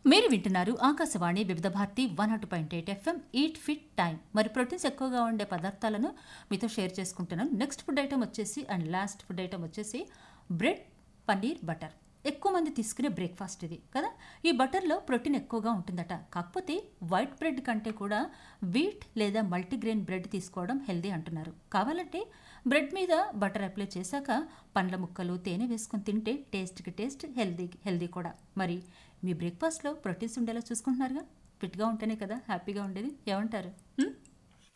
మీరు వింటున్నారు Akashvani Vividh Bharati one nought point eight FM eat fit time మరి ప్రోటీన్స్ ఎక్కువగా ఉండే పదార్థాలను మీతో షేర్ చేసుకుంటున్నాను నెక్స్ట్ ఫుడ్ ఐటమ్ వచ్చేసి అండ్ లాస్ట్ ఫుడ్ ఐటమ్ వచ్చేసి బ్రెడ్ పన్నీర్ బటర్ ఎక్కువ మంది తీసుకునే బ్రేక్ఫాస్ట్ ఇది కదా ఈ బటర్లో ప్రోటీన్ ఎక్కువగా ఉంటుందట కాకపోతే వైట్ బ్రెడ్ కంటే కూడా వీట్ లేదా మల్టీగ్రెయిన్ బ్రెడ్ తీసుకోవడం హెల్దీ అంటున్నారు కావాలంటే బ్రెడ్ మీద బటర్ అప్లై చేశాక పండ్ల ముక్కలు తేనె వేసుకొని తింటే టేస్ట్కి టేస్ట్ హెల్దీ హెల్దీ కూడా మరి మీ బ్రేక్ఫాస్ట్లో ప్రోటీన్స్ ఉండేలా చూసుకుంటున్నారుగా ఫిట్గా ఉంటేనే కదా హ్యాపీగా ఉండేది ఏమంటారు